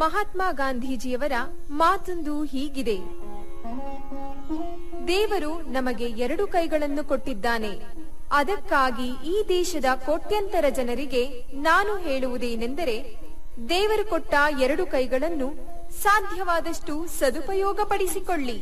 ಮಹಾತ್ಮ ಗಾಂಧೀಜಿಯವರ ಮಾತೊಂದು ಹೀಗಿದೆ ದೇವರು ನಮಗೆ ಎರಡು ಕೈಗಳನ್ನು ಕೊಟ್ಟಿದ್ದಾನೆ ಅದಕ್ಕಾಗಿ ಈ ದೇಶದ ಕೋಟ್ಯಂತರ ಜನರಿಗೆ ನಾನು ಹೇಳುವುದೇನೆಂದರೆ ದೇವರು ಕೊಟ್ಟ ಎರಡು ಕೈಗಳನ್ನು ಸಾಧ್ಯವಾದಷ್ಟು ಸದುಪಯೋಗಪಡಿಸಿಕೊಳ್ಳಿ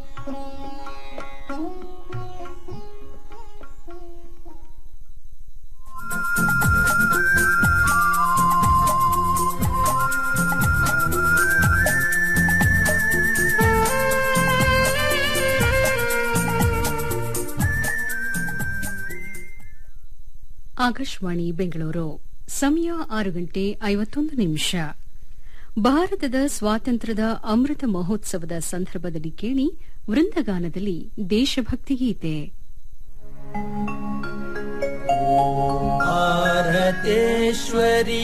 ಆಕಾಶವಾಣಿ ಬೆಂಗಳೂರು ಸಮಯ ಆರು ಗಂಟೆ ಐವತ್ತೊಂದು ನಿಮಿಷ ಭಾರತದ ಸ್ವಾತಂತ್ರ್ಯದ ಅಮೃತ ಮಹೋತ್ಸವದ ಸಂದರ್ಭದಲ್ಲಿ ಕೇಳಿ ವೃಂದಗಾನದಲ್ಲಿ ದೇಶಭಕ್ತಿ ಭಾರತೇಶ್ವರಿ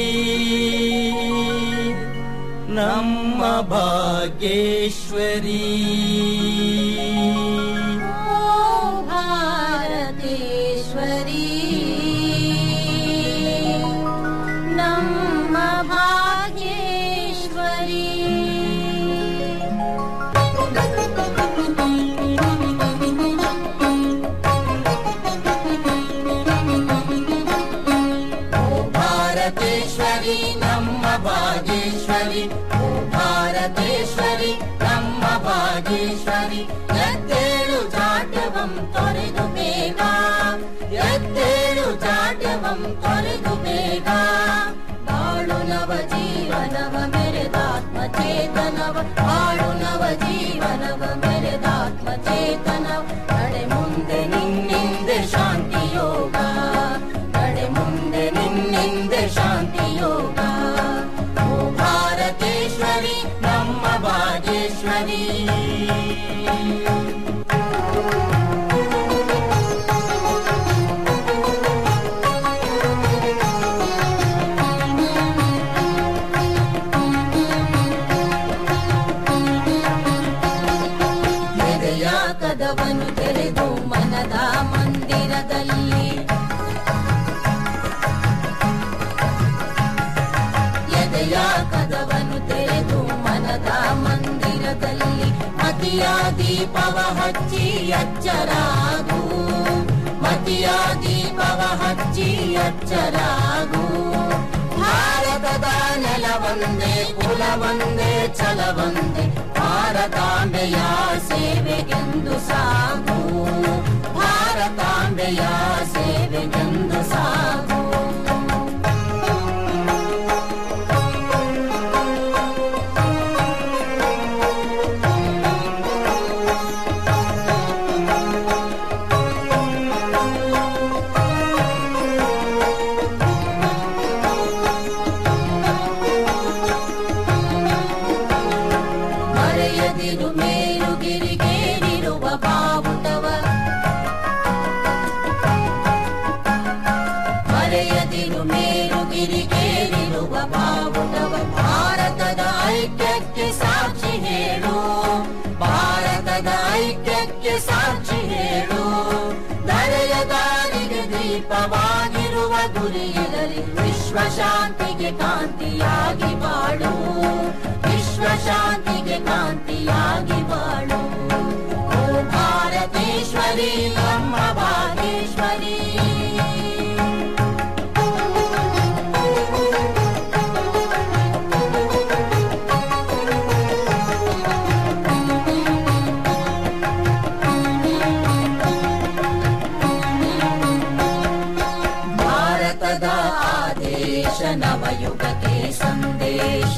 ನಮ್ಮ ಭಾಗ್ಯೇಶ್ವರಿ ಭಾರತೇಶ್ವರಿ ನಮ್ಮ ಭಾಗ್ಯೇಶ್ವರಿ ಭಾರತೇಶ್ವರಿ ನಮ್ಮ ಭಾಗ್ಯೇಶ್ವರಿ ಓ ಭಾರತೇಶ್ವರಿ ನಮ್ಮ ಭಾಗ್ಯೇಶ್ವರಿ ಎದ್ದೇಳು ಜಾಟವಂ ತೊರೆದು ಬೇಗ ಎದ್ದೇಳು ಜಾಟವಂ ತೊರೆದು ಬೇಗ ಬಾಳು ನವ ಜೀವನವ ಮೆರೆದಾತ್ಮ ಚೇತನವ ಬಾಳು ನವ ಜೀವನವ ಮೆರೆದಾತ್ಮ ಚೇತನವ ನಡೆ ಮುಂದೆ ನಿನ್ನಿಂದೆ ಶಾಂತಿ ಯೋಗ ನಡೆ ಮುಂದೆ ನಿನ್ನಿಂದೆ ಶಾಂತಿ ಯೋಗ ಓ ಭಾರತೇಶ್ವರಿ ನಮ್ಮ ಭಾಗ್ಯೇಶ್ವರಿ ಎದೆಯ ಕದವನು ತೆರೆದು ಮನದ ಮಂದಿರದಲ್ಲಿ ಎದೆಯ ಕದವನು ತೆರೆದು ಮನದ ಮಂದಿರದಲ್ಲಿ ಮತಿಯ ದೀಪವ ಹಚ್ಚಿ ಎಚ್ಚರಾಗು ಮತಿಯ ದೀಪವ ಹಚ್ಚಿ ಎಚ್ಚರಾಗು ಭಾರತದ ನೆಲವೊಂದೇ ಕುಲವೊಂದೇ ಛಲವೊಂದೇ ಭಾರತಾಂಬೆಯ ಸೇವೆಗೆಂದು ಸಾಗು ಭಾರತಾಂಬೆಯ ಸೇವೆಗೆಂದು ಸಾಗು ಮರೆಯದಿರು ಮೇಲುಗಿರಿಗೇರಿರುವ ಬಾವುಟವ ಮರೆಯದಿರು ಮೇಲುಗಿರಿಗೇರಿರುವ ಬಾವುಟವ ಭಾರತದ ಐಕ್ಯಕ್ಕೆ ಸಾಕ್ಷಿ ಹೇಳು ಭಾರತದ ಐಕ್ಯಕ್ಕೆ ಸಾಕ್ಷಿ ಹೇಳು ಧರೆಯ ದಾರಿಗೆ ದೀಪವಾಗಿರುವ ಗುರಿಯಿರಲಿ ವಿಶ್ವ ಶಾಂತಿಗೆ ಕಾಂತಿಯಾಗಿ ಬಾಳು ವಿಶ್ವ ಶಾಂತಿಗೆ ಕಾಂತಿಯಾಗಿ ಬಾಳು ಓ ಭಾರತೇಶ್ವರಿ ನಮ್ಮ ಭಾಗೇಶ್ವರಿ ಭಾರತದ ಆದೇಶ ನವಯುಗಕ್ಕೆ ಸಂದೇಶ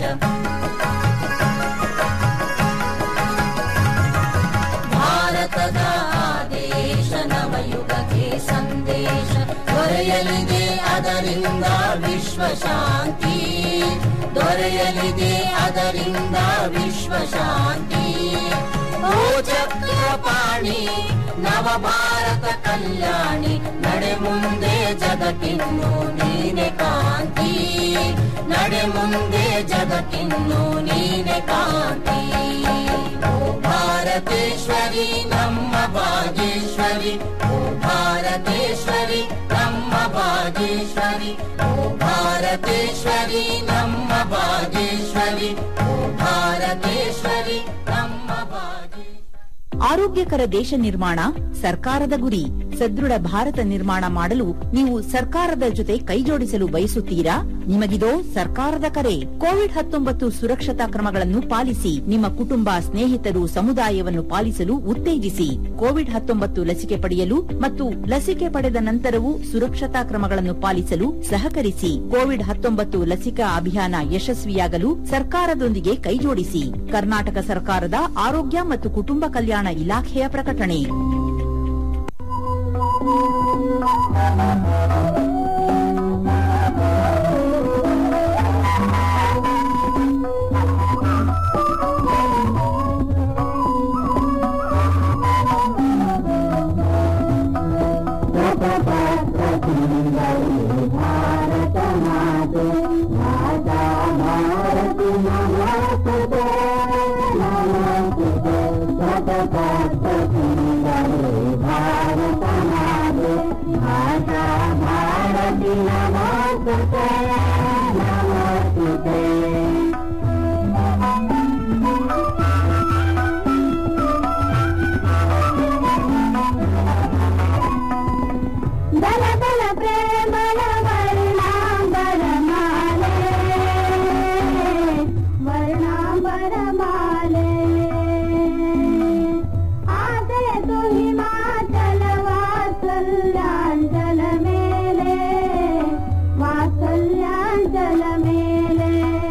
ಭಾರತದ ಆದೇಶ ನವಯುಗಕ್ಕೆ ಸಂದೇಶ ದೊರೆಯಲಿದೆ ಅದರಿಂದ ವಿಶ್ವ ಶಾಂತಿ ದೊರೆಯಲಿದೆ ಅದರಿಂದ ವಿಶ್ವ ಶಾಂತಿ ಓ ಚಕ್ರಪಾಣಿ ನವ ಭಾರತ ಕಲ್ಯಾಣಿ ನಡೆ ಮುಂದೆ ಜಗತ್ತಿನ್ನು ನೀನೆ ಕಾಂತಿ ನಡೆ ಮುಂದೆ ಜಗತ್ತಿನ್ನು ನೀನೆ ಕಾಂತಿ ಓ ಭಾರತೇಶ್ವರಿ ನಮ್ಮ ಭಾಗೇಶ್ವರಿ ಓ ಭಾರತೇಶ್ವರಿ ನಮ್ಮ ಭಾಗೇಶ್ವರಿ ಓ ಭಾರತೇಶ್ವರಿ ಭಾರತೇಶ್ವರಿ ನಮ್ಮ ಭಾಗೇಶ್ವರಿ ಓ ಭಾರತೇಶ್ವರಿ ನಮ್ಮ ಭಾಗೇಶ್ವರಿ ಆರೋಗ್ಯಕರ ದೇಶ ನಿರ್ಮಾಣ ಸರ್ಕಾರದ ಗುರಿ ಸದೃಢ ಭಾರತ ನಿರ್ಮಾಣ ಮಾಡಲು ನೀವು ಸರ್ಕಾರದ ಜೊತೆ ಕೈಜೋಡಿಸಲು ಬಯಸುತ್ತೀರಾ ನಿಮಗಿದೋ ಸರ್ಕಾರದ ಕರೆ ಕೋವಿಡ್ ಹತ್ತೊಂಬತ್ತು ಸುರಕ್ಷತಾ ಕ್ರಮಗಳನ್ನು ಪಾಲಿಸಿ ನಿಮ್ಮ ಕುಟುಂಬ ಸ್ನೇಹಿತರು ಸಮುದಾಯವನ್ನು ಪಾಲಿಸಲು ಉತ್ತೇಜಿಸಿ ಕೋವಿಡ್ ಹತ್ತೊಂಬತ್ತು ಲಸಿಕೆ ಪಡೆಯಲು ಮತ್ತು ಲಸಿಕೆ ಪಡೆದ ನಂತರವೂ ಸುರಕ್ಷತಾ ಕ್ರಮಗಳನ್ನು ಪಾಲಿಸಲು ಸಹಕರಿಸಿ ಕೋವಿಡ್ ಹತ್ತೊಂಬತ್ತು ಲಸಿಕಾ ಅಭಿಯಾನ ಯಶಸ್ವಿಯಾಗಲು ಸರ್ಕಾರದೊಂದಿಗೆ ಕೈಜೋಡಿಸಿ ಕರ್ನಾಟಕ ಸರ್ಕಾರದ ಆರೋಗ್ಯ ಮತ್ತು ಕುಟುಂಬ ಕಲ್ಯಾಣ ಇಲಾಖೆಯ ಪ್ರಕಟಣೆ ಬಲ ಬಲ ಪ್ರೇಮಲ ವರ್ಣಾಂಬರ ಮಾಲೆ ವರ್ಣಾಂಬರ ಮಾಲೆ ಆಸೆ ತು ಹಿಮಾಚಲ ವಾತ್ಸಲ್ಯಾಂಚಲ ಮೇಲೆ ವಾತ್ಸಲ್ಯಾಂಚಲ ಮೇಲೆ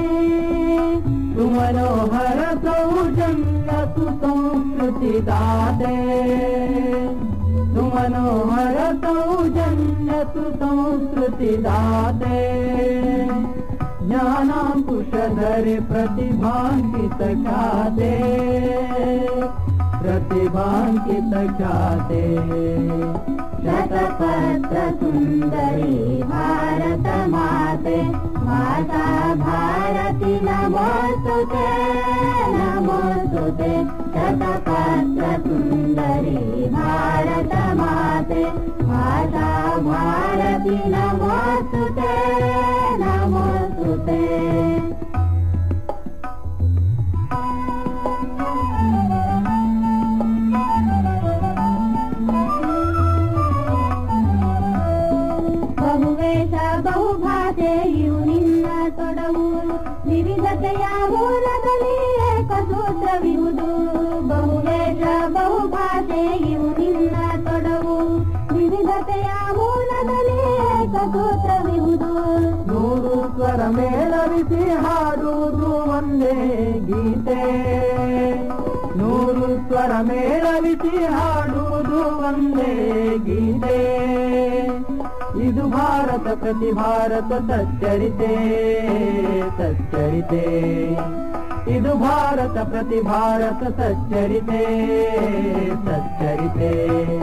ಸುಮನೋಹರ ಸೌಜನ್ಯ ಸುಸಂಸ್ಕೃತಿ ದಾತೆ ಸುಮನೋಹರ ಸೌಜನ್ಯ ಸುಸಂಸ್ಕೃತಿ ದಾತೆ ಜ್ಞಾನಾಂಕುಶಧರೆ ಪ್ರತಿಭಾಂಕಿತ ಖ್ಯಾತೆ ಪ್ರತಿಭಾಂಕಿತ ಖ್ಯಾತೆ ಶತಪತ್ರ ಸುಂದರಿ ಭಾರತ ಮಾತೆ ಮಾತಾ ಭಾರತಿ ನಮೋಸ್ತುತೆ ನಮೋಸ್ತುತೆ ಶತಪತ್ರ ಸುಂದರಿ ಭಾರತ ಮಾತೆ ಮಾತಾ ಭಾರತಿ ನಮೋಸ್ತುತೆ ನಮೋಸ್ತುತೆ ಬಹುವೇಷ ಬಹುಭಾಷೆಯು ನಿನ್ನ ತೊಡವು ವಿವಿಧತೆಯ ಮೂಲದಲ್ಲಿ ಏಕಸೂತ್ರವಿರುವುದು ಬಹುವೇಷ ಬಹುಭಾಷೆಯು ನಿನ್ನ ತೊಡವು ವಿವಿಧತೆಯ ಮೂಲದಲ್ಲಿ ಏಕಸೂತ್ರವಿರುವುದು ನೂರು ಸ್ವರ ಮೇಳವಿಸಿ ಹಾಡುವುದು ಒಂದೇ ಗೀತೆ ನೂರು ಸ್ವರ ಮೇಳವಿಸಿ ಹಾಡುವುದು ಒಂದೇ ಗೀತೆ ಇದು ಭಾರತ ಪ್ರತಿ ಭಾರತ ಸಚ್ಚರಿತೆ ಸಚ್ಚರಿತೆ ಇದು ಭಾರತ ಪ್ರತಿ ಭಾರತ ಸಚ್ಚರಿತೆ ಸಚ್ಚರಿತೆ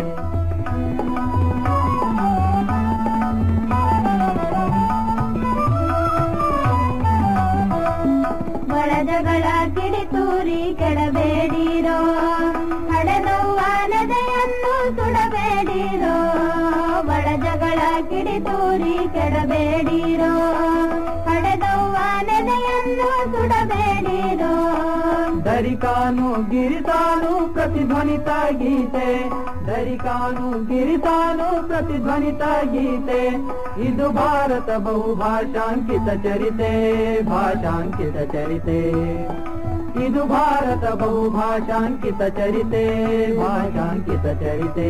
ಒಳಜಗಳ ಕಿಡಿತೂರಿ ಕೆಡಬೇಡಿರೋ ಹಡೆದವ್ವ ನದೆಯನ್ನು ಸುಡಬೇಡಿರೋ ಒಳಜಗಳ ಕಿಡಿತೂರಿ ಕೆಡಬೇಡಿರೋ ಹಡೆದವ್ವ ನದೆಯನ್ನು ಸುಡಬೇಡಿರೋ ದರಿಕಾನು ಗಿರಿತಾನು ಪ್ರತಿಧ್ವನಿತ ಗೀತೆ ದರಿಕಾನು ಗಿರಿತಾನು ಪ್ರತಿಧ್ವನಿತ ಗೀತೆ ಇದು ಭಾರತ ಬಹುಭಾಷಾಂಕಿತ ಚರಿತೆ ಭಾಷಾಂಕಿತ ಚರಿತೆ ಇದು ಭಾರತ ಬಹುಭಾಷಾಂಕಿತ ಚರಿತೆ ಭಾಷಾಂಕಿತ ಚರಿತೆ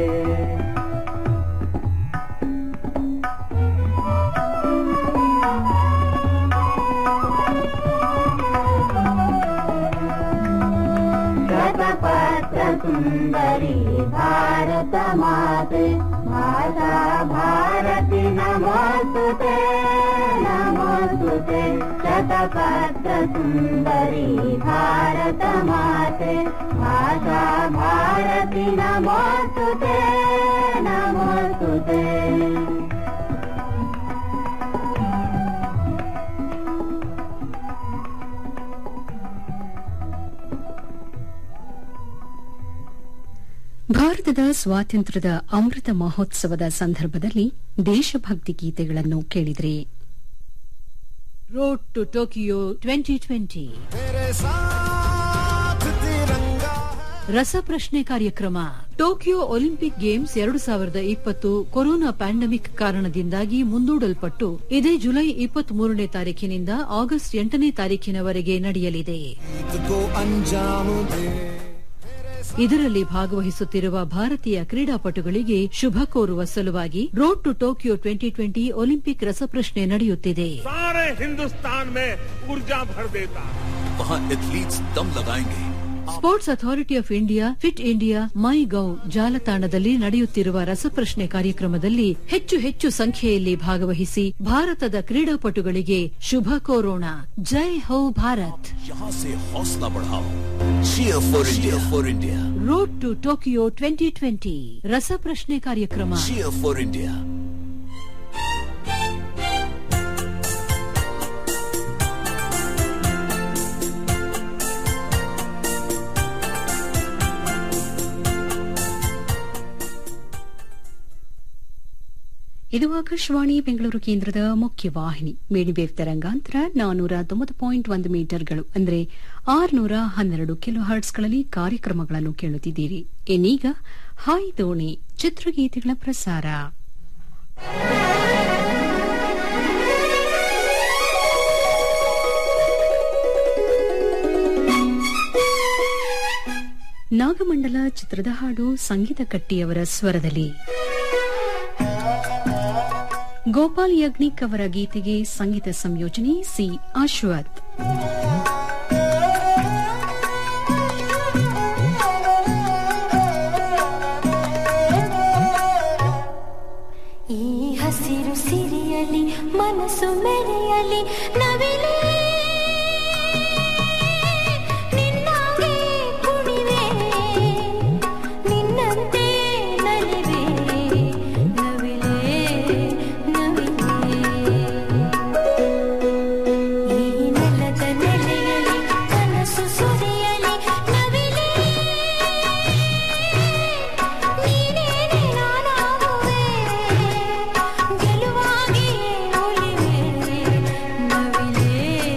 ಶತಪತ್ರ ಸುಂದರಿ ಭಾರತ ಮಾತೆ ಭಾಷಾ ಭಾರತಿ ನಮೋಸ್ತುತೆ ನಮೋಸ್ತುತೆ ಶತಪತ್ರ ಸುಂದರಿ ಭಾರತ ಮಾತೆ ಭಾಷಾ ಭಾರತಿ ನಮೋಸ್ತುತೆ ನಮೋಸ್ತುತೆ ಭಾರತದ ಸ್ವಾತಂತ್ರ್ಯದ ಅಮೃತ ಮಹೋತ್ಸವದ ಸಂದರ್ಭದಲ್ಲಿ ದೇಶಭಕ್ತಿ ಗೀತೆಗಳನ್ನು ಕೇಳಿದ್ರಿ road to Tokyo twenty twenty ರಸಪ್ರಶ್ನೆ ಕಾರ್ಯಕ್ರಮ ಟೋಕಿಯೋ ಒಲಿಂಪಿಕ್ ಗೇಮ್ಸ್ ಎರಡು ಸಾವಿರದ ಇಪ್ಪತ್ತು ಕೊರೋನಾ ಪ್ಯಾಂಡಮಿಕ್ ಕಾರಣದಿಂದಾಗಿ ಮುಂದೂಡಲ್ಪಟ್ಟು ಇದೇ ಜುಲೈ ಇಪ್ಪತ್ತ್ ಮೂರನೇ ತಾರೀಕಿನಿಂದ ಆಗಸ್ಟ್ ಎಂಟನೇ ತಾರೀಕಿನವರೆಗೆ ನಡೆಯಲಿದೆ ಇದರಲ್ಲಿ ಭಾಗವಹಿಸುತ್ತಿರುವ ಭಾರತೀಯ ಕ್ರೀಡಾಪಟುಗಳಿಗೆ ಶುಭ ಕೋರುವ ಸಲುವಾಗಿ road to Tokyo twenty twenty Olympic ರಸಪ್ರಶ್ನೆ ನಡೆಯುತ್ತಿದೆ सारे हिंदुस्तान में ऊर्जा भर देता है वहाँ एथलीट्स दम लगाएंगे sports authority of India fit India MyGov ಜಾಲತಾಣದಲ್ಲಿ ನಡೆಯುತ್ತಿರುವ ರಸಪ್ರಶ್ನೆ ಕಾರ್ಯಕ್ರಮದಲ್ಲಿ ಹೆಚ್ಚು ಹೆಚ್ಚು ಸಂಖ್ಯೆಯಲ್ಲಿ ಭಾಗವಹಿಸಿ ಭಾರತದ ಕ್ರೀಡಾಪಟುಗಳಿಗೆ ಶುಭ ಕೋರೋಣ ಜೈ ಹೋ ಭಾರತ್ यहाँ से हौसला बढ़ाओ cheer for india for india road to Tokyo twenty twenty ರಸಪ್ರಶ್ನೆ ಕಾರ್ಯಕ್ರಮ cheer for india ಇದು ಆಕಾಶವಾಣಿ ಬೆಂಗಳೂರು ಕೇಂದ್ರದ ಮುಖ್ಯ ವಾಹಿನಿ ಮೇಡಿವೇವ್ ತರಂಗಾಂತರ ನಾನೂರ ತೊಂಬತ್ತು ಪಾಯಿಂಟ್ ಒಂದು ಮೀಟರ್ಗಳು ಅಂದರೆ ಆರುನೂರ ಹನ್ನೆರಡು ಕಿಲೋ ಹರ್ಟ್ಸ್ಗಳಲ್ಲಿ ಕಾರ್ಯಕ್ರಮಗಳನ್ನು ಕೇಳುತ್ತಿದ್ದೀರಿ ಇನ್ನೀಗ ಹಾಯ್ ದೋಣಿ ಚಿತ್ರಗೀತೆಗಳ ಪ್ರಸಾರ ನಾಗಮಂಡಲ ಚಿತ್ರದ ಹಾಡು ಸಂಗೀತ ಕಟ್ಟಿಯವರ ಸ್ವರದಲ್ಲಿ ಗೋಪಾಲ್ ಯಜ್ನಿಕ್ ಅವರ ಗೀತೆಗೆ ಸಂಗೀತ ಸಂಯೋಜನೆ ಸಿ ಅಶ್ವಥ್ ಈ ಹಸಿರು ಸಿರಿಯಲಿ ಮನಸ್ಸು ಮೆರೆಯಲಿ ನವಿಲೇ ನಿನ್ನಾಗೆ ಕುಣಿವೆ ನಿನ್ನಂತೆ ನಲಿವೆ ನವಿಲೇ ನವಿಲೇ ಈ ನೆಲದ ನೆಲೆಯಲಿ ಕನಸು ಸುರಿಯಲಿ ನವಿಲೇ ನೀನೇನೆ ನಾನಾಗುವೆ ಗೆಲುವಾಗಿಯೇ ಒಲಿವೆ ನವಿಲೇ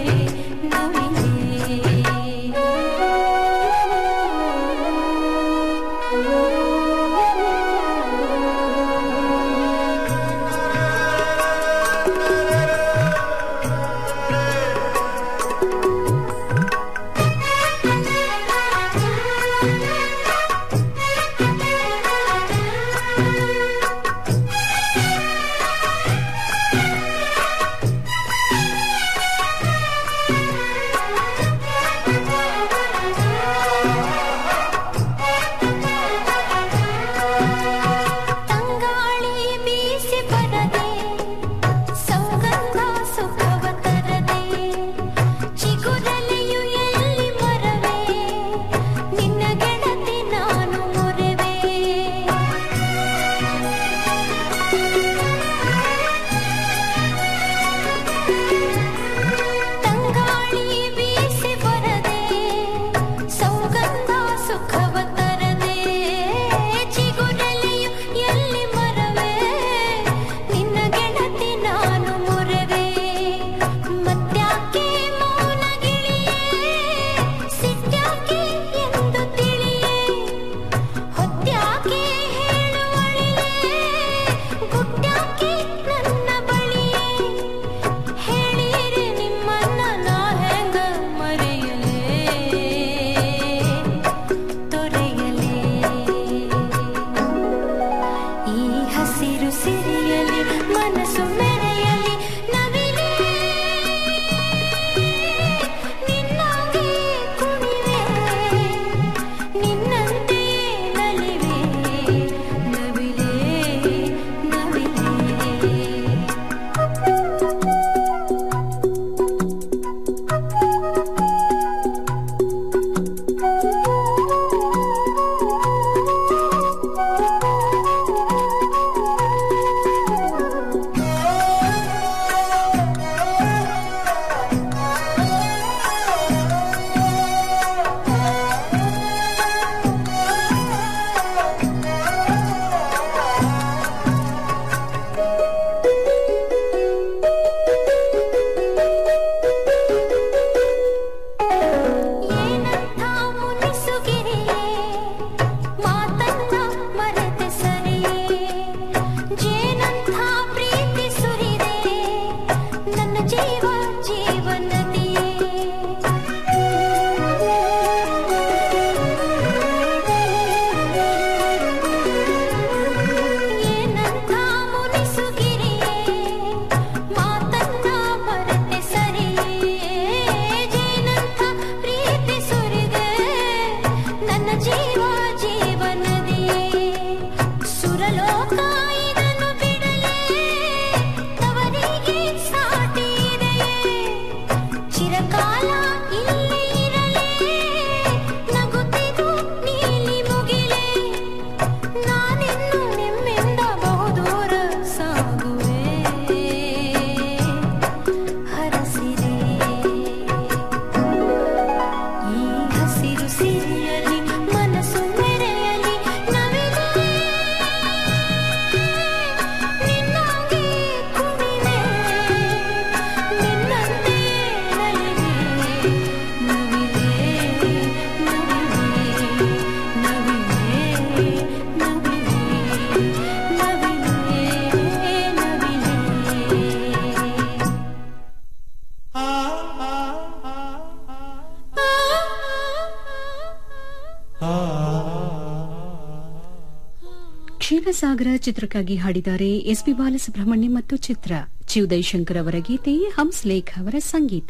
ಸಾಗರ ಚಿತ್ರಕ್ಕಾಗಿ ಹಾಡಿದ್ದಾರೆ ಎಸ್ ಪಿ ಬಾಲಸುಬ್ರಹ್ಮಣ್ಯ ಮತ್ತು ಚಿತ್ರ ಚಿವುದಯ್ ಶಂಕರ್ ಅವರ ಗೀತೆ ಹಂಸ್ಲೇಖ್ ಅವರ ಸಂಗೀತ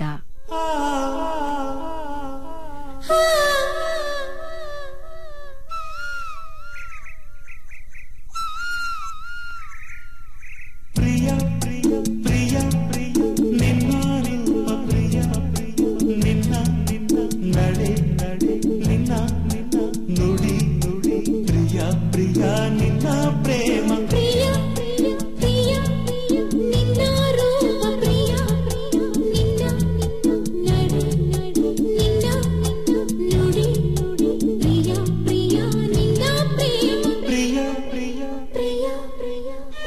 ಪ್ರಿಯ ಪ್ರಿಯ ಪ್ರಿಯ ಪ್ರಿಯ ನಿನ್ನ ರೂಪ ಪ್ರಿಯ ಪ್ರಿಯ ನಿನ್ನ ನಿನ್ನ ನಡೆ ನಡೆ ನಿನ್ನ ನಿನ್ನ ನುಡಿ ನುಡಿ ಪ್ರಿಯ ಪ್ರಿಯ ನಿನ್ನ ಪ್ರೇಮ ಪ್ರಿಯ ಪ್ರಿಯ ಪ್ರಿಯ ನಿನ್ನ ರೂಪ ಪ್ರಿಯ ನಿನ್ನ ನಿನ್ನ ನಡೆ ನಡೆ ನಿನ್ನ ನಿನ್ನ ನುಡಿ ನುಡಿ ಪ್ರಿಯ ಪ್ರಿಯ ನಿನ್ನ ಪ್ರೇಮ ಪ್ರಿಯ ಪ್ರಿಯ ಪ್ರಿಯ ಪ್ರಿಯ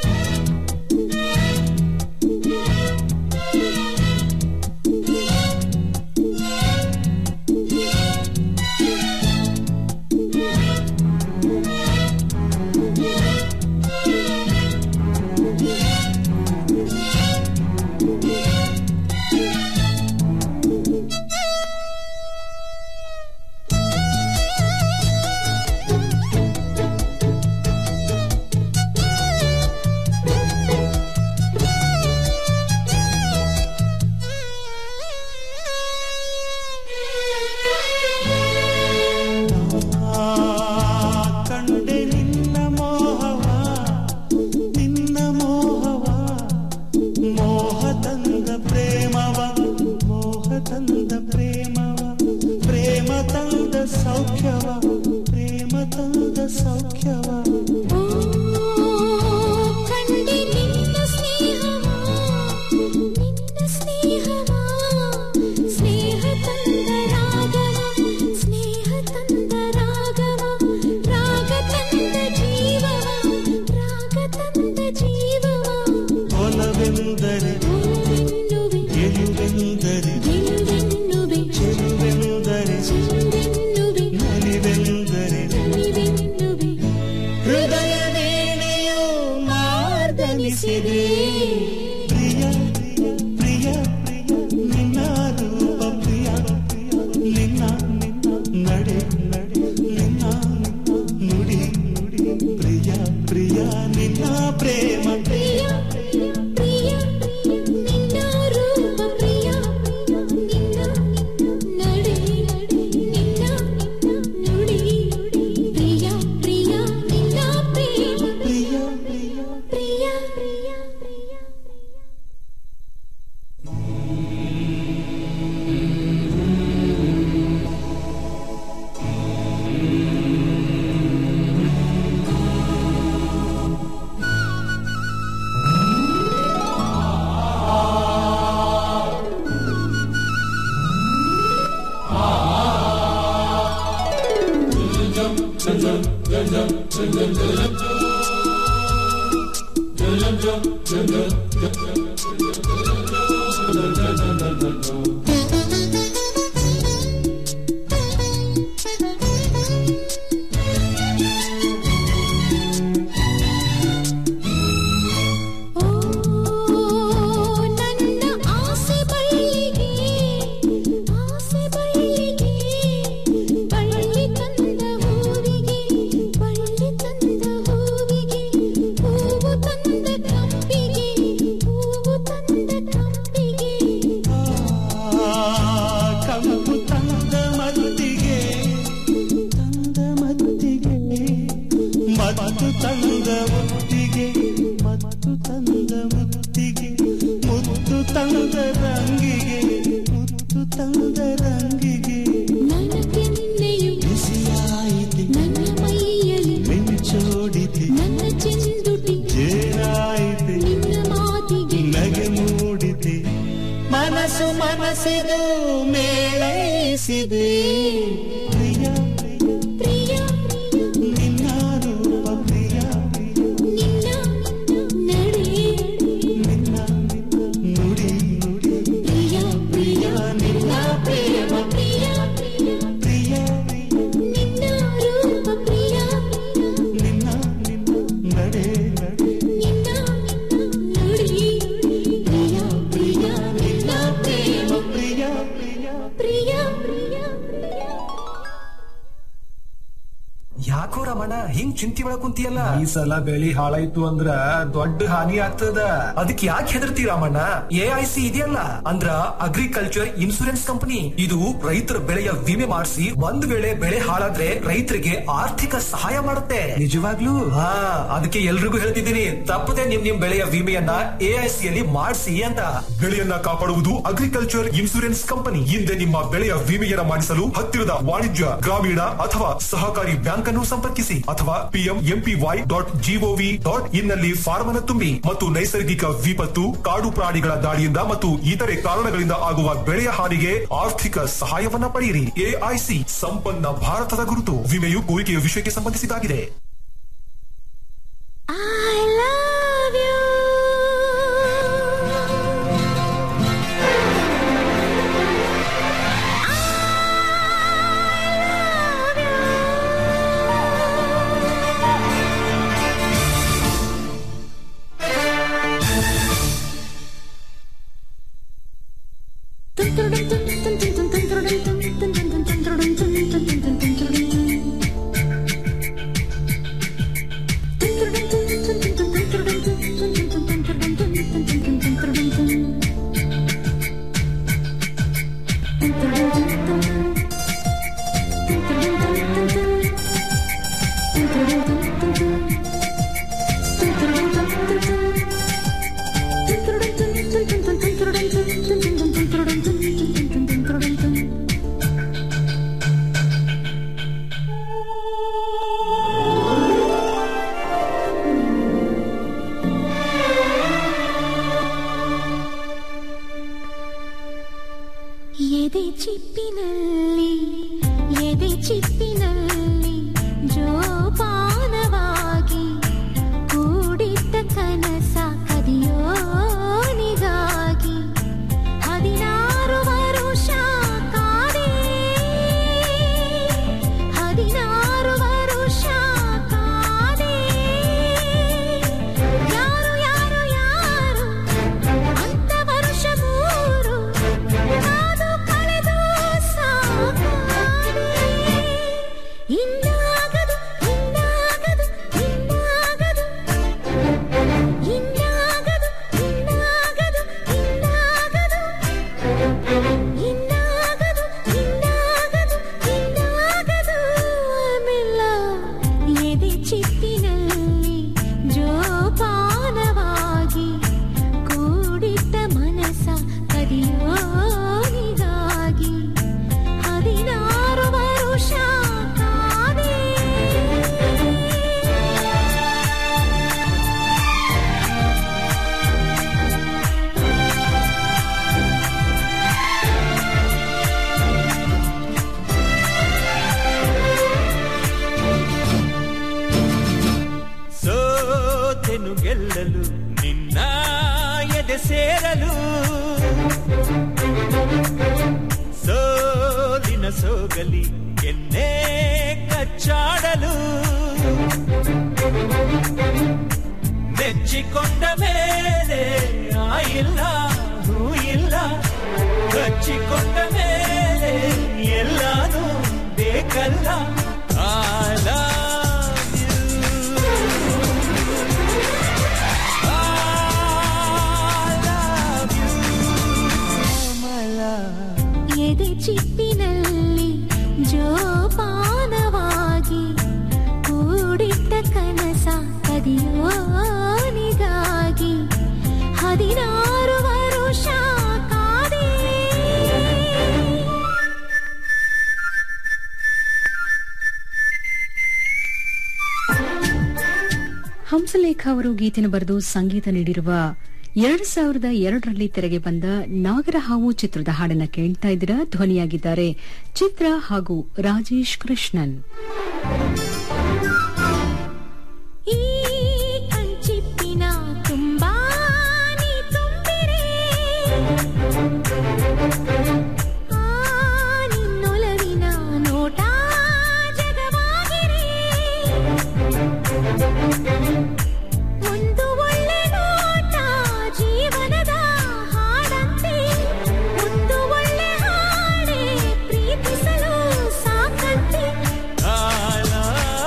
ಕಂಡೆ ನಿನ್ನ ಮೋಹವ ನಿನ್ನ ಮೋಹವ ಮೋಹ ತಂದ ಪ್ರೇಮವ ಮೋಹ ತಂದ ಪ್ರೇಮವ ಪ್ರೇಮ ತಂದ ಸೌಖ್ಯವ ಪ್ರೇಮ ತಂದ ಸೌಖ್ಯವ ಓ ಕಂಡೆ ನಿನ್ನ ಸ್ನೇಹವ ನಿನ್ನ ಸ್ನೇಹವ ಸ್ನೇಹ ತಂದ ರಾಗವ ಸ್ನೇಹ ತಂದ ರಾಗವ ರಾಗ ತಂದ ಜೀವವ ರಾಗ ತಂದ ಜೀವವ ಒಲವೆಂದರೆ ಓವೆನ್ನುವೆ ಗೆಲುವೆಂದರೆ ಗೆಲುವೆನ್ನುವೆ ಚೆಲುವೆಂದರೆ ಚೆಲುವೆನ್ನುವೆ ನಲಿವೆಂದರೆ ನಿವೆನ್ನುವೆ ಹೃದಯ ವೀಣೆಯು ಮಾರ್ದನಿಸಿದೆ ಪ್ರಿಯ ಪ್ರಿಯ ಪ್ರಿಯ ಪ್ರಿಯ ನಿನ್ನ ರೂಪ ಪ್ರಿಯ ಪ್ರಿಯ ನಿನ್ನ ನಿನ್ನ ನಡೆ ನಡೆ ನಿನ್ನ ನಿನ್ನ ನುಡಿ ನುಡಿ ಪ್ರಿಯ ಪ್ರಿಯ ನಿನ್ನ ಪ್ರೇಮ ಪ್ರಿಯ ಪ್ರಿಯ ಪ್ರಿಯ ನಿನ್ನ ರೂಪ ಪ್ರಿಯ ನಿನ್ನ ನಡೆ ನಿನ್ನ ನುಡಿ ಪ್ರಿಯ ಪ್ರಿಯ ನಿನ್ನ ಪ್ರೇಮ ಪ್ರಿಯ ಪ್ರಿಯ ಪ್ರಿಯ ಪ್ರಿಯ ಪ್ರಿಯ ಓ ನನ್ನ ಆಸೆ ಬಳ್ಳಿಗೆ ಆಸೆ ಬಳ್ಳಿಗೆ ಬಳ್ಳಿ ತಂದ ಹೂವಿಗೆ ಬಳ್ಳಿ ತಂದ ಹೂವಿಗೆ ಹೂವು ತಂದ ಕಂಪಿಗೆ ಹೂವು ತಂದ ಕಂಪಿಗೆ ಕಂಪು ತಂದ ಮತ್ತಿಗೆ ತಂದ ಮತ್ತಿಗೆ ಮತ್ತು ತಂದ ಮುತ್ತಿಗೆ ಮತ್ತು ತಂದ ಮುತ್ತಿಗೆ ಮುತ್ತು ತಂದ ರಂಗಿಗೆ ಮುತ್ತು ತಂದ ರಂಗಿಗೆ ನನ್ನ ಕೆನ್ನೆಯು ಬಿಸಿಯಾಯಿತೆ ನನ್ನ ಮೈಯಲ್ಲಿ ಮಿಂಚೋಡಿತೆ ನನ್ನ ಚೆಂದುಟಿ ಜೇನಾಯಿತೆ ನಿನ್ನ ಮಾತಿಗೆ ನಗೆ ಮೂಡಿತೆ ಮನಸ್ಸು ಮನಸ್ಸಿದು ಮೇಳೈಸಿದೆ ಪ್ರಿಯ ಪ್ರಿಯ ನಿನ್ನ ರೂಪ ಪ್ರಿಯ ನಿನ್ನ ನಡೆ ನಿನ್ನ ನಿನ್ನ ನುಡಿ ನುಡಿ ಪ್ರಿಯ ಪ್ರಿಯ ನಿನ್ನ ಪ್ರೇಮ ಪ್ರಿಯ ಪ್ರಿಯ ನಿನ್ನ ರೂಪ ಪ್ರಿಯ ನಿನ್ನ ನಿನ್ನ ನಡೆ ನಡೆ ನಿನ್ನ ನುಡಿ ಪ್ರಿಯ ಪ್ರಿಯ ನಿನ್ನ ಪ್ರೇಮ ಪ್ರಿಯ ಪ್ರಿಯ ಪ್ರಿಯ ಪ್ರಿಯ ಪ್ರಿಯ ಚಿಂತಿ ಒಳಗ್ ಕುಂತಿಯಲ್ಲ ಈ ಸಲ ಬೆಳಿ ಹಾಳಾಯ್ತು ಅಂದ್ರ ದೊಡ್ಡ ಹಾನಿ ಆಗ್ತದ ಅದಕ್ಕೆ ಯಾಕೆ ಹೆದರ್ತಿ ರಾಮಣ್ಣ ಎ ಐ ಸಿ ಇದೆಯಲ್ಲ ಅಂದ್ರ ಅಗ್ರಿಕಲ್ಚರ್ ಇನ್ಸೂರೆನ್ಸ್ ಕಂಪನಿ ಇದು ರೈತರ ಬೆಳೆಯ ವಿಮೆ ಮಾಡಿಸಿ ಒಂದ್ ವೇಳೆ ಬೆಳೆ ಹಾಳಾದ್ರೆ ರೈತರಿಗೆ ಆರ್ಥಿಕ ಸಹಾಯ ಮಾಡುತ್ತೆ ನಿಜವಾಗ್ಲೂ ಹಾ ಅದಕ್ಕೆ ಎಲ್ರಿಗೂ ಹೇಳ್ತಿದ್ದೀನಿ ತಪ್ಪದೆ ನಿಮ್ ನಿಮ್ ಬೆಳೆಯ ವಿಮೆಯನ್ನ ಎ ಐ ಸಿ ಅಲ್ಲಿ ಮಾಡಿಸಿ ಅಂತ ಬೆಳೆಯನ್ನ ಕಾಪಾಡುವುದು ಅಗ್ರಿಕಲ್ಚರ್ ಇನ್ಸೂರೆನ್ಸ್ ಕಂಪನಿ ಹಿಂದೆ ನಿಮ್ಮ ಬೆಳೆಯ ವಿಮೆಯನ್ನ ಮಾಡಿಸಲು ಹತ್ತಿರದ ವಾಣಿಜ್ಯ ಗ್ರಾಮೀಣ ಅಥವಾ ಸಹಕಾರಿ ಬ್ಯಾಂಕ್ ಅನ್ನು ಸಂಪರ್ಕಿಸಿ ಅಥವಾ P M M P Y dot G O V dot in ನಲ್ಲಿ ಫಾರ್ಮ್ ಅನ್ನು ತುಂಬಿ ಮತ್ತು ನೈಸರ್ಗಿಕ ವಿಪತ್ತು ಕಾಡು ಪ್ರಾಣಿಗಳ ದಾಳಿಯಿಂದ ಮತ್ತು ಇತರೆ ಕಾರಣಗಳಿಂದ ಆಗುವ ಬೆಳೆಯ ಹಾನಿಗೆ ಆರ್ಥಿಕ ಸಹಾಯವನ್ನ ಪಡೆಯಿರಿ ಎಐಸಿ ಸಂಪನ್ನ ಭಾರತದ ಗುರುತು ವಿಮೆಯು ಕೋರಿಕೆಯ ವಿಷಯಕ್ಕೆ ಸಂಬಂಧಿಸಿದಾಗಿದೆ I love you. ಎದೆ ಚಿಪ್ಪಿನಲ್ಲಿ ಎದೆ ಚಿಪ್ಪಿನಲ್ಲಿ ಜೋಪಾನವಾಗಿ ಕೂಡಿಟ್ಟ ಕನಸ ಕದಿಯೋನಿಗಾಗಿ ಹದಿನಾರು ವರುಷ ಕಾದೆ ಹದಿನಾರು ವರುಷ ಕಾದೆ ಯಾರು ಯಾರು ಯಾರು ಅಂತ ವರುಷ ಮೂರು ಕಾದು ಕಳೆದು ಸಾಕಾದೆ ಇನ್ನಾಗದು ಇನ್ನಾಗದು ಇನ್ನಾಗದು ಇನ್ನಾಗದು ಇನ್ನಾಗದು ಇನ್ನಾಗದು ಇನ್ನಾಗದು ಇನ್ನಾಗದು ಇನ್ನಾಗದು ಆಮೆಲ್ಲ ಎದೆ ಚಿಪ್ಪಿನಲ್ಲಿ ಜೋಪಾನವಾಗಿ ಕೂಡಿಟ್ಟ ಮನಸ ಕದಿಯೋನಿಗಾಗಿ ಹದಿನಾರು ವರುಷ ಕಾದೆ ಸೋತೆನು ಗೆಲ್ಲಲು ನಿನ್ನ ಎದೆ ಸೇರಲು ಸೋಲಿನ ಸೋಗಲಿ ಎನ್ನೇ ಕಚ್ಚಾಡಲು ನೆಚ್ಚಿಕೊಂಡ ಮೇಲೆ ಆ ಇಲ್ಲ ಹೂ ಇಲ್ಲ ಕಚ್ಚಿಕೊಂಡ ಮೇಲೆ ಎಲ್ಲಾನು ಬೇಕಲ್ಲ I love you. I love you, my love. ಎದೆ ಚಿಪ್ಪಿನಲ್ಲಿ ಜೋಪಾನವಾಗಿ ಕೂಡಿಟ್ಟ ಕನಸ ಕದಿಯೋನಿಗಾಗಿ ಹದಿನಾರು ವರುಷ ಕಾದೆ ಹಂಸಲೇಖ ಅವರು ಗೀತೆನ ಬರೆದು ಸಂಗೀತ ನೀಡಿರುವ ಎರಡ್ ಸಾವಿರದ ಎರಡರಲ್ಲಿ ತೆರೆಗೆ ಬಂದ ನಾಗರಹಾವು ಚಿತ್ರದ ಹಾಡನ್ನ ಕೇಳ್ತಾ ಇದ್ದೀರಾ ಧ್ವನಿಯಾಗಿದ್ದಾರೆ ಚಿತ್ರ ಹಾಗೂ ರಾಜೇಶ್ ಕೃಷ್ಣನ್ ಈ ಕಂಚಿಪ್ಪಿನ ತುಂಬಾ ನೀ ತುಂಬಿರೆ ಆ ನಿನ್ನೊಲವಿನ ನೋಟ ಜಗವಾಗಿರೆ ಒಂದು ಒಳ್ಳೆ ನೋಟ ಜೀವನದ ಹಾಡಂತೆ ಒಂದು ಒಳ್ಳೆ ಹಾಡೆ ಪ್ರೀತಿಸಲು ಸಾಕಂತೆ I love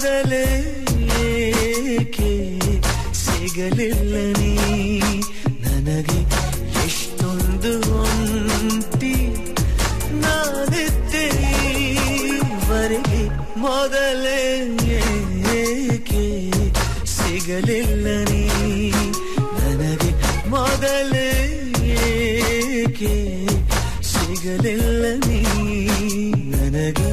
ಮೊದಲೇ ಏಕೆ ಸಿಗಲಿಲ್ಲ ನೀ ನನಗೆ ಎಷ್ಟೊಂದು ಒಂಟಿ ನಾನಿದ್ದೆ ಈವರೆಗೆ ಮೊದಲೇ ಏಕೆ ಸಿಗಲಿಲ್ಲ ನೀ ನನಗೆ ಮೊದಲೇ ಏಕೆ ಸಿಗಲಿಲ್ಲ ನೀ ನನಗೆ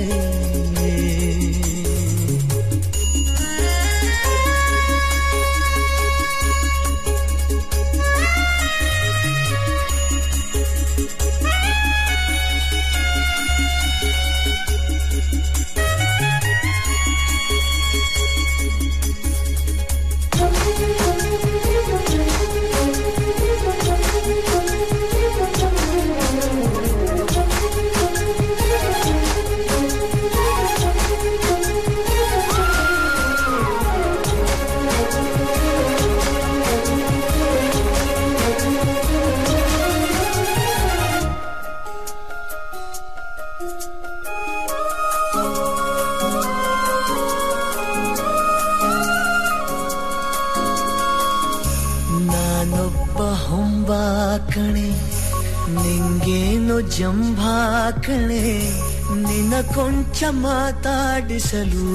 ನಾನೊಬ್ಬ ಹೊಂಬಾಕಣೆ ನಿಂಗೇನು ಜಂಭಾಕಣೆ ನಿನ್ನ ಕೊಂಚ ಮಾತಾಡಿಸಲು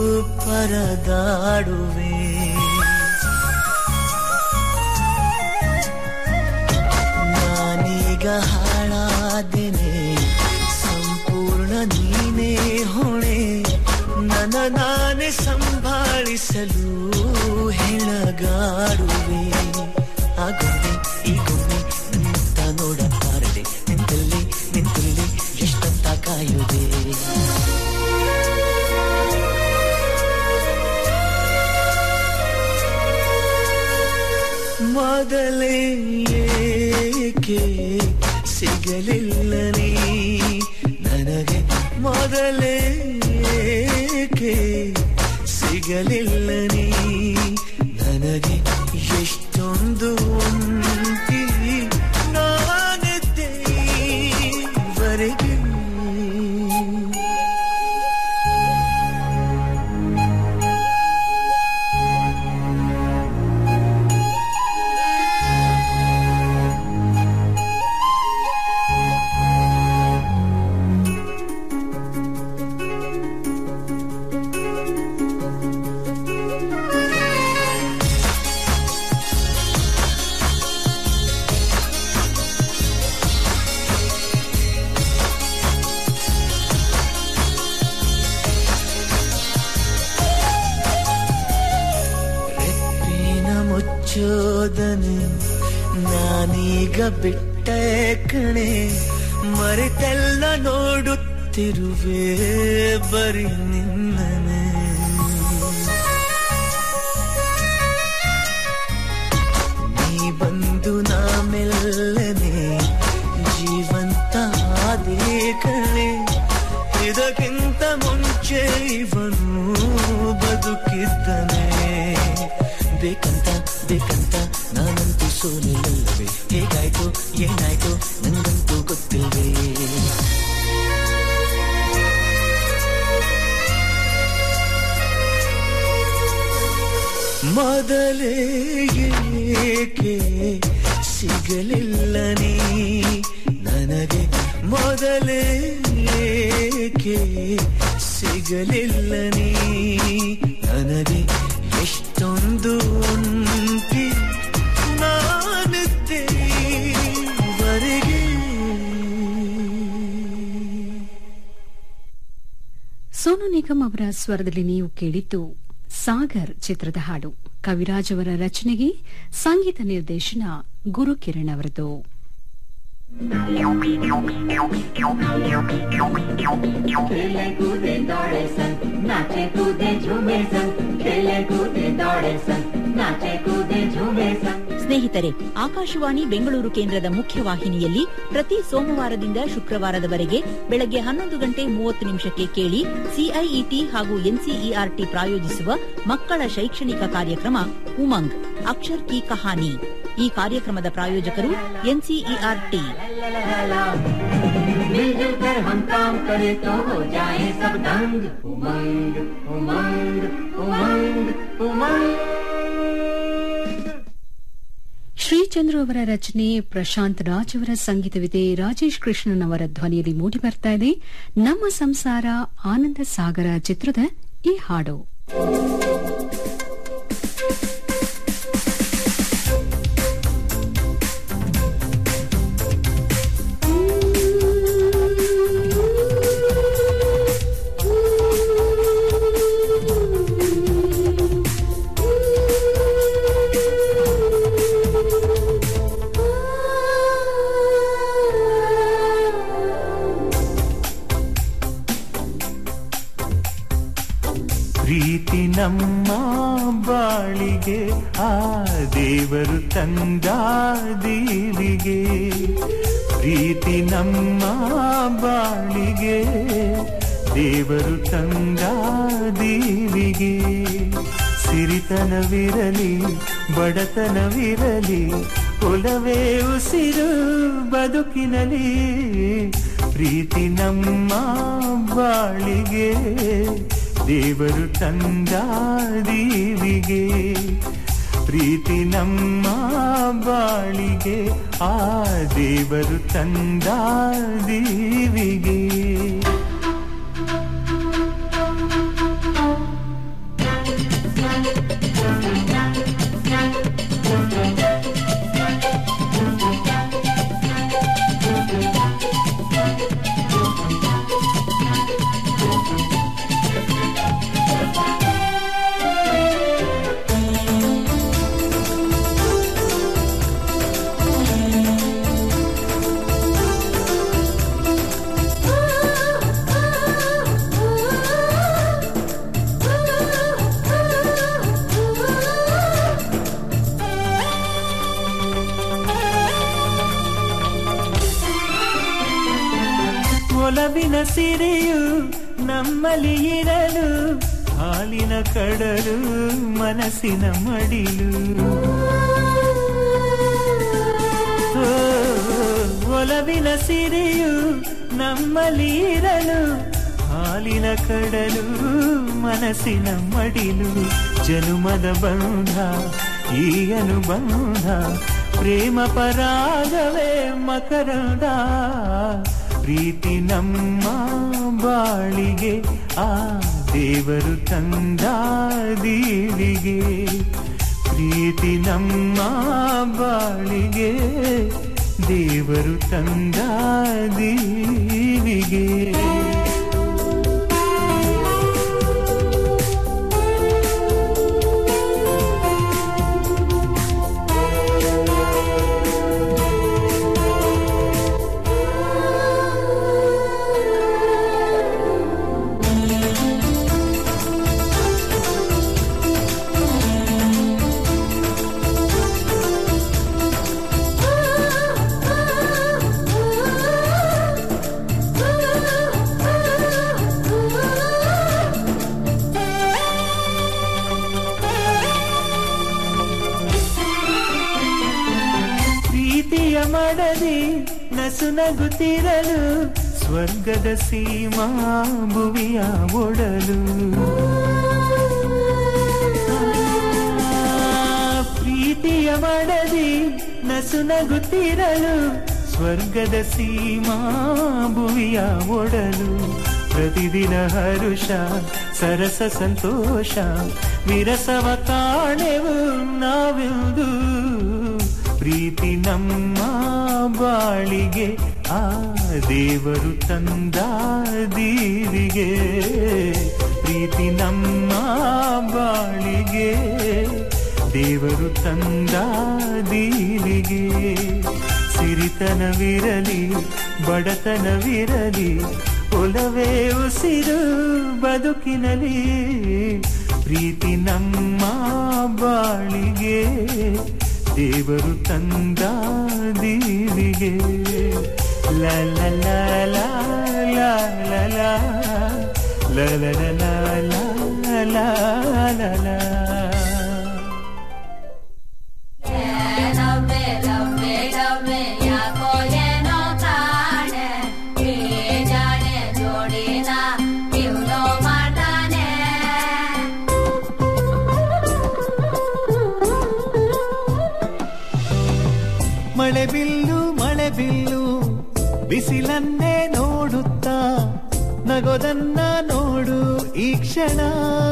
ಪರದಾಡುವೆ ನಾನೀಗ ಹಾಳಾದೆನೆ ಸಂಪೂರ್ಣ ನೀನೇ ಹೊಣೆ ನನ್ನ ನಾನೇ ಸಂಭಾಳಿಸಲು ಹೆಣಗಾಡುವೆ ಆ ಗೊಂಬೆ ಈ ಗೊಂಬೆ ನಿಂತ ನೋಡಬಾರದೆ ನಿಂತಲ್ಲಿ ನಿಂತಲ್ಲಿ ಎಷ್ಟಂತ ಕಾಯುವೆ ಮೊದಲೇ ಏಕೆ ಸಿಗಲಿಲ್ಲ ನೀ ನನಗೆ ಮೊದಲೇ ಏಕೆ ಸಿಗಲಿಲ್ಲ ನೀ ನನಗೆ ಎಷ್ಟೊಂದು ಒಂಟಿ ನಾನಿದ್ದೆ ಈವರೆಗೆ ರೆಪ್ಪಿನ ಮುಚ್ಚೋದನೆ ನಾನೀಗ ಬಿಟ್ಟ ಕಣೆ ಮರೆತೆಲ್ಲ ನೋಡುತ್ತಿರುವೆ ಬರಿ ನಿನ್ನನೆ ನೀ ಬಂದು ನಾ ಮೆಲ್ಲನೆ ಜೀವಂತ ಆದೇ ಕಣೆ ಇದಕ್ಕಿಂತ ಮುಂಚೆ ಇವನು ಬದುಕಿದ್ದನೆ ಬೇಕಂತ ಬೇಕಂತ ನಾನಂತೂ ಸೋಲಿಲ್ಲವೇ ಹೇಗಾಯ್ತು ಏನಾಯ್ತು ನಂಗಂತೂ ಗೊತ್ತಿಲ್ವೇ ಮೊದಲೇ ಏಕೆ ಸಿಗಲಿಲ್ಲ ನೀ ನನಗೆ ಮೊದಲೇ ಏಕೆ ಸಿಗಲಿಲ್ಲ ನೀ ನನಗೆ ಎಷ್ಟೊಂದು ಒಂಟಿ ನಾನಿದ್ದೆ ಈವರೆಗೆ ಸೋನು ನಿಗಮ್ ಅವರ ಸ್ವರದಲ್ಲಿ ನೀವು ಕೇಳಿದ್ದು ಸಾಗರ್ ಚಿತ್ರದ ಹಾಡು ಕವಿರಾಜ್ ಅವರ ರಚನೆಗೆ ಸಂಗೀತ ನಿರ್ದೇಶನ ಗುರುಕಿರಣ್ ಅವರದು खेले कूदे दौड़े सन नाचे कूदे झूमे सन खेले कूदे दौड़े सन नाचे कूदे झूमे सन ಸ್ನೇಹಿತರೆ ಆಕಾಶವಾಣಿ ಬೆಂಗಳೂರು ಕೇಂದ್ರದ ಮುಖ್ಯವಾಹಿನಿಯಲ್ಲಿ ಪ್ರತಿ ಸೋಮವಾರದಿಂದ ಶುಕ್ರವಾರದವರೆಗೆ ಬೆಳಗ್ಗೆ ಹನ್ನೊಂದು ಗಂಟೆ ಮೂವತ್ತು ನಿಮಿಷಕ್ಕೆ ಕೇಳಿ ಸಿಐಇಟಿ ಹಾಗೂ ಎನ್ಸಿಇಆರ್ಟಿ ಪ್ರಾಯೋಜಿಸುವ ಮಕ್ಕಳ ಶೈಕ್ಷಣಿಕ ಕಾರ್ಯಕ್ರಮ ಉಮಂಗ್ ಅಕ್ಷರ್ ಕಿ ಕಹಾನಿ ಈ ಕಾರ್ಯಕ್ರಮದ ಪ್ರಾಯೋಜಕರು ಎನ್ಸಿಇಆರ್ಟಿ मिलजुल कर हम काम करें तो हो जाए सब दंग उमंग उमंग उमंग उमंग ಶ್ರೀಚಂದ್ರ ಅವರ ರಚನೆ ಪ್ರಶಾಂತ್ ರಾಜ್ ಅವರ ಸಂಗೀತವಿದೆ ರಾಜೇಶ್ ಕೃಷ್ಣನ್ ಅವರ ಧ್ವನಿಯಲ್ಲಿ ಮೂಡಿ ಬರ್ತಾ ಇದೆ ನಮ್ಮ ಸಂಸಾರ ಆನಂದ ಸಾಗರ ಚಿತ್ರದ ಈ ಹಾಡು ಪ್ರೀತಿ ನಮ್ಮ ಬಾಳಿಗೆ ಆ ದೇವರು ತಂದ ದೀವಿಗೆ ಪ್ರೀತಿ ನಮ್ಮ ಬಾಳಿಗೆ ದೇವರು ತಂದ ದೀವಿಗೆ ಸಿರಿತನವಿರಲಿ ಬಡತನವಿರಲಿ ಒಲವೇ ಉಸಿರು ಬದುಕಿನಲಿ ಪ್ರೀತಿ ನಮ್ಮ ಬಾಳಿಗೆ ದೇವರು ತಂದ ದೀವಿಗೆ ಪ್ರೀತಿ ನಮ್ಮ ಬಾಳಿಗೆ ಆ ದೇವರು ತಂದ ದೀವಿಗೆ ಒಲವಿನ ಸಿರೆಯು ನಮ್ಮಲ್ಲಿ ಇರಲು ಹಾಲಿನ ಕಡಲು ಮನಸ್ಸಿನ ಮಡಿಲು ಓ, ಒಲವಿನ ಸಿರೆಯು ನಮ್ಮಲ್ಲಿ ಇರಲು ಹಾಲಿನ ಕಡಲು ಮನಸ್ಸಿನ ಮಡಿಲು ಜನುಮದ ಬಂಧ ಈ ಅನುಬಂಧ ಪ್ರೇಮ ಪರಾಗವೇ ಮಕರಂದ ಪ್ರೀತಿ ನಮ್ಮ ಬಾಳಿಗೆ ಆ ದೇವರು ತಂದ ದೀವಿಗೆ ಪ್ರೀತಿ ನಮ್ಮ ಬಾಳಿಗೆ ದೇವರು ತಂದ ದೀವಿಗೆ ಪ್ರೀತಿಯ ಮಡದಿ ನಸು ನಗುತ್ತಿರಲು ಸ್ವರ್ಗದ ಸೀಮಾ ಭುವಿಯ ಒಡಲು ಪ್ರೀತಿಯ ಮಡದಿ ನಸು ನಗುತ್ತಿರಲು ಸ್ವರ್ಗದ ಸೀಮಾ ಭುವಿಯ ಒಡಲು ಪ್ರತಿದಿನ ಹರುಷ ಸರಸ ಸಂತೋಷ ವಿರಸವ ಕಾಣೆವು ನಾವೆಂದು ಪ್ರೀತಿ ನಮ್ಮ ಬಾಳಿಗೆ ಆ ದೇವರು ತಂದ ದೀವಿಗೆ ಪ್ರೀತಿ ನಮ್ಮ ಬಾಳಿಗೆ ದೇವರು ತಂದ ದೀವಿಗೆ ಸಿರಿತನವಿರಲಿ ಬಡತನವಿರಲಿ ಒಲವೇ ಉಸಿರು ಬದುಕಿನಲಿ ಪ್ರೀತಿ ನಮ್ಮ ಬಾಳಿಗೆ ದೇವರು ತಂದ ದೀವಿಗೆ ಲ ಲ ಲ ಲ ಲ ಲ ಲ ಲ ಲ ಲ ಲ ಲ ಲ ಲ ಲ. ಮಳೆ ಬಿಲ್ಲು ಮಳೆ ಬಿಲ್ಲು ಬಿಸಿಲನ್ನೇ ನೋಡುತ್ತಾ ನಗೋದನ್ನ ನೋಡು ಈ ಕ್ಷಣ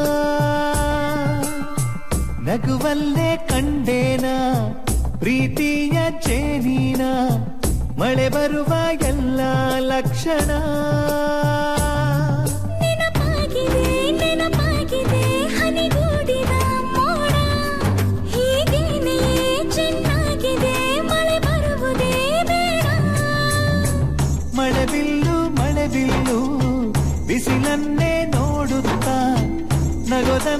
ನಗುವಲ್ಲೇ ಕಂಡೇನ ಪ್ರೀತಿಯ ಚೇನೀನ ಮಳೆ ಬರುವ ಎಲ್ಲ ಲಕ್ಷಣ ನೆನಪಾಗಿದೆ ನೆನಪಾಗಿದೆ ಹನಿಗೂಡಿದ ಮೋಡ ಹೀಗೇನೆ ಚೆನ್ನಾಗಿದೆ ಮಳೆ ಬರುವುದೇ ಬೇಡ ಮಳೆ ಬಿಲ್ಲು ಮಳೆ ಬಿಲ್ಲು ಬಿಸಿಲನ್ನೇ ನೋಡುತ್ತಾ ನಗೋದ